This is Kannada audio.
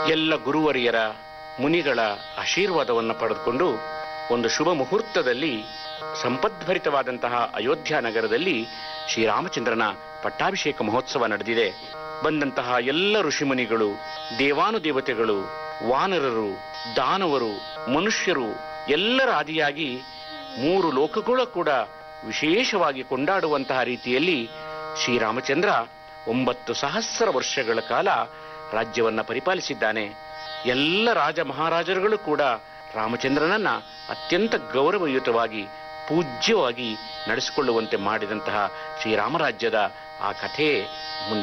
ಎಲ್ಲ ಗುರುವರಿಯರ ಮುನಿಗಳ ಆಶೀರ್ವಾದವನ್ನು ಪಡೆದುಕೊಂಡು ಒಂದು ಶುಭ ಮುಹೂರ್ತದಲ್ಲಿ ಸಂಪದ್ಭರಿತವಾದಂತಹ ಅಯೋಧ್ಯ ನಗರದಲ್ಲಿ ಶ್ರೀರಾಮಚಂದ್ರನ ಪಟ್ಟಾಭಿಷೇಕ ಮಹೋತ್ಸವ ನಡೆದಿದೆ ಬಂದಂತಹ ಎಲ್ಲ ಋಷಿಮುನಿಗಳು ದೇವಾನುದೇವತೆಗಳು ವಾನರರು ದಾನವರು ಮನುಷ್ಯರು ಎಲ್ಲರ ಆದಿಯಾಗಿ ಮೂರು ಲೋಕಗಳು ಕೂಡ ವಿಶೇಷವಾಗಿ ಕೊಂಡಾಡುವಂತಹ ರೀತಿಯಲ್ಲಿ ಶ್ರೀರಾಮಚಂದ್ರ ಒಂಬತ್ತು ಸಹಸ್ರ ವರ್ಷಗಳ ಕಾಲ ರಾಜ್ಯವನ್ನ ಪರಿಪಾಲಿಸಿದ್ದಾನೆ ಎಲ್ಲ ರಾಜ ಮಹಾರಾಜರುಗಳು ಕೂಡ ರಾಮಚಂದ್ರನನ್ನ ಅತ್ಯಂತ ಗೌರವಯುತವಾಗಿ ಪೂಜ್ಯವಾಗಿ ನಡೆಸಿಕೊಳ್ಳುವಂತೆ ಮಾಡಿದಂತಹ ಶ್ರೀರಾಮರಾಜ್ಯದ ಆ ಕಥೆ ಮುಂದೆ